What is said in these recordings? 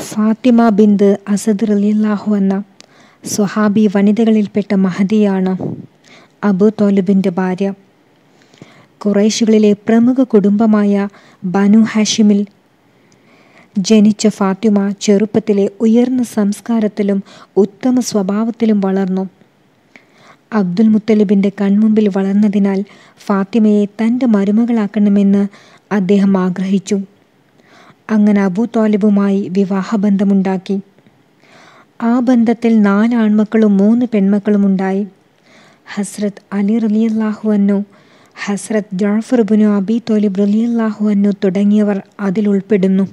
Fathima ബിന്ത് Asad റലിയല്ലാഹു എന്ന സ്വഹാബി വനിതകളിൽപ്പെട്ട മഹദിയാണ് അബു തോലിബിൻ്റെ ഭാര്യ ഖുറൈശുകളിലെ പ്രമുഖ കുടുംബമായ ബനു ഹാഷിമിൽ ജനിച്ച ഫാത്തിമ ചെറുപ്പത്തിലെ ഉയർന്ന സംസ്കാരത്തിലും ഉത്തമ സ്വഭാവത്തിലും വളർന്നു അബ്ദുൽ മുത്തലിബിൻ്റെ കൺമുമ്പിൽ വളർന്നതിനാൽ ഫാത്തിമയെ തൻ്റെ മരുമകളാക്കണമെന്ന് അദ്ദേഹം ആഗ്രഹിച്ചു അങ്ങനെ അബൂ തോലിബുമായി വിവാഹബന്ധമുണ്ടാക്കി ആ ബന്ധത്തിൽ നാല് ആൺമക്കളും മൂന്ന് പെൺമക്കളും ഉണ്ടായി ഹസ്രത്ത് അലി റലിയല്ലാഹു അന്നു ഹസ്രത്ത് ജാഫർ ബുനു അബി തോലിബ് റലിയല്ലാഹു അന്നു തുടങ്ങിയവർ അതിൽ ഉൾപ്പെടുന്നു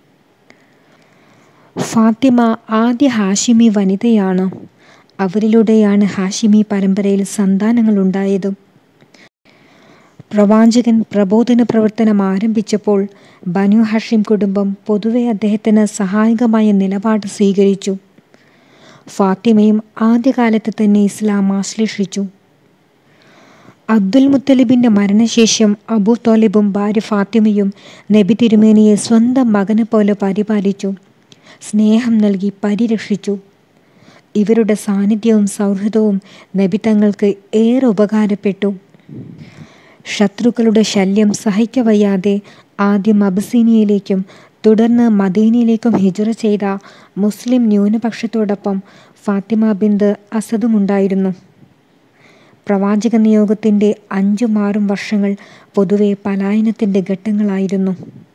ഫാത്തിമ ആദ്യ ഹാഷിമി വനിതയാണ് അവരിലൂടെയാണ് ഹാഷിമി പരമ്പരയിൽ സന്താനങ്ങൾ ഉണ്ടായത് പ്രവാചകൻ പ്രബോധന പ്രവർത്തനം ആരംഭിച്ചപ്പോൾ ബനു ഹഷിം കുടുംബം പൊതുവെ അദ്ദേഹത്തിന് സഹായകമായ നിലപാട് സ്വീകരിച്ചു ഫാത്തിമയും ആദ്യകാലത്ത് തന്നെ ഇസ്ലാം ആശ്ലേഷിച്ചു അബ്ദുൽ മുത്തലിബിൻ്റെ മരണശേഷം അബൂ തോലിബും ഭാര്യ ഫാത്തിമയും നബി തിരുമേനിയെ സ്വന്തം മകനെ പോലെ പരിപാലിച്ചു സ്നേഹം നൽകി പരിരക്ഷിച്ചു ഇവരുടെ സാന്നിധ്യവും സൗഹൃദവും നബി തങ്ങൾക്ക് ഏറെ ഉപകാരപ്പെട്ടു ശത്രുക്കളുടെ ശല്യം സഹിക്കവയ്യാതെ ആദ്യം അബസീനിയയിലേക്കും തുടർന്ന് മദീനയിലേക്കും ഹിജറ ചെയ്ത മുസ്ലിം ന്യൂനപക്ഷത്തോടൊപ്പം ഫാത്തിമ ബിന്ത് അസദുമുണ്ടായിരുന്നു പ്രവാചക നിയോഗത്തിൻ്റെ അഞ്ചും ആറും വർഷങ്ങൾ പൊതുവെ പലായനത്തിൻ്റെ ഘട്ടങ്ങളായിരുന്നു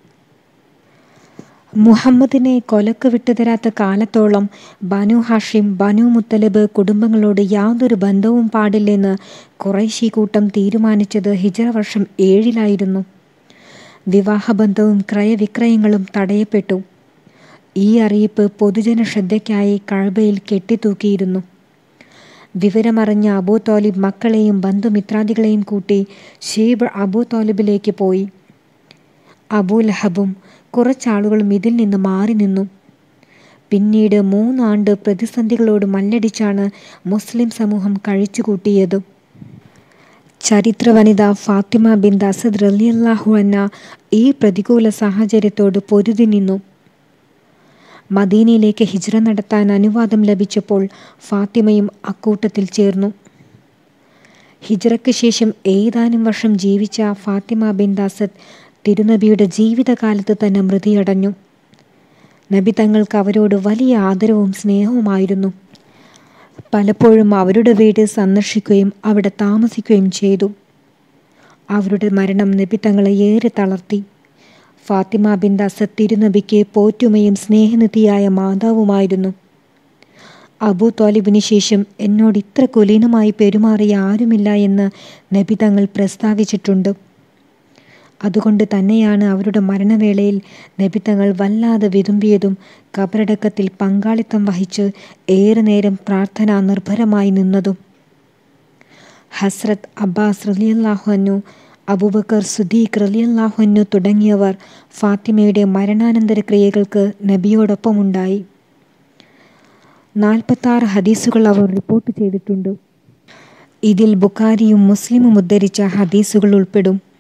മുഹമ്മദിനെ കൊലക്ക് വിട്ടുതരാത്ത കാലത്തോളം ബനു ഹാഷിം ബനു മുത്തലിബ് കുടുംബങ്ങളോട് യാതൊരു ബന്ധവും പാടില്ലെന്ന് കുറേശി കൂട്ടം തീരുമാനിച്ചത് ഹിജറ വർഷം ഏഴിലായിരുന്നു വിവാഹബന്ധവും ക്രയവിക്രയങ്ങളും തടയപ്പെട്ടു ഈ അറിയിപ്പ് പൊതുജന ശ്രദ്ധയ്ക്കായി കഴബയിൽ കെട്ടിത്തൂക്കിയിരുന്നു വിവരമറിഞ്ഞ അബൂ തോലിബ് മക്കളെയും ബന്ധുമിത്രാദികളെയും കൂട്ടി ഷീബ് അബൂ തോലിബിലേക്ക് പോയി അബൂ ലഹബും കുറച്ചാളുകളും ഇതിൽ നിന്ന് മാറി നിന്നു പിന്നീട് മൂന്നാണ്ട് പ്രതിസന്ധികളോട് മല്ലടിച്ചാണ് മുസ്ലിം സമൂഹം കഴിച്ചുകൂട്ടിയത് ചരിത്ര വനിത ഫാത്തിമ ബിൻ അസദ് റലിയല്ലാഹു എന്ന ഈ പ്രതികൂല സാഹചര്യത്തോട് പൊരുതി നിന്നു മദീനയിലേക്ക് ഹിജ്ര നടത്താൻ അനുവാദം ലഭിച്ചപ്പോൾ ഫാത്തിമയും അക്കൂട്ടത്തിൽ ചേർന്നു ഹിജ്റയ്ക്ക് ശേഷം ഏതാനും വർഷം ജീവിച്ച ഫാത്തിമ ബിൻ അസദ് തിരുനബിയുടെ ജീവിതകാലത്ത് തന്നെ മൃതിയടഞ്ഞു നബി തങ്ങൾക്ക് അവരോട് വലിയ ആദരവും സ്നേഹവുമായിരുന്നു പലപ്പോഴും അവരുടെ വീട് സന്ദർശിക്കുകയും അവിടെ താമസിക്കുകയും ചെയ്തു അവരുടെ മരണം നബി തങ്ങളെ ഏറെ തളർത്തി ഫാത്തിമ ബിൻ അസദ് തിരുനബിക്ക് പോറ്റുമയും സ്നേഹനിധിയായ മാതാവുമായിരുന്നു അബൂ തോലിബിന് ശേഷം എന്നോട് ഇത്ര കുലീനമായി പെരുമാറിയ ആരുമില്ല എന്ന് നബി തങ്ങൾ പ്രസ്താവിച്ചിട്ടുണ്ട് അതുകൊണ്ട് തന്നെയാണ് അവരുടെ മരണവേളയിൽ നബി തങ്ങൾ വല്ലാതെ വിതുമ്പിയതും കബറടക്കത്തിൽ പങ്കാളിത്തം വഹിച്ച് ഏറെ നേരം പ്രാർത്ഥന നിർഭരമായി നിന്നതും ഹസ്രത്ത് അബ്ബാസ് റലിയല്ലാഹുഅന്നു അബൂബക്കർ സുദീഖ് റലിയല്ലാഹുഅന്നു തുടങ്ങിയവർ ഫാത്തിമയുടെ മരണാനന്തര ക്രിയകൾക്ക് നബിയോടൊപ്പമുണ്ടായി നാൽപ്പത്താറ് ഹദീസുകൾ അവർ റിപ്പോർട്ട് ചെയ്തിട്ടുണ്ട് ഇതിൽ ബുഖാരിയും മുസ്ലിമും ഉദ്ധരിച്ച ഹദീസുകൾ ഉൾപ്പെടും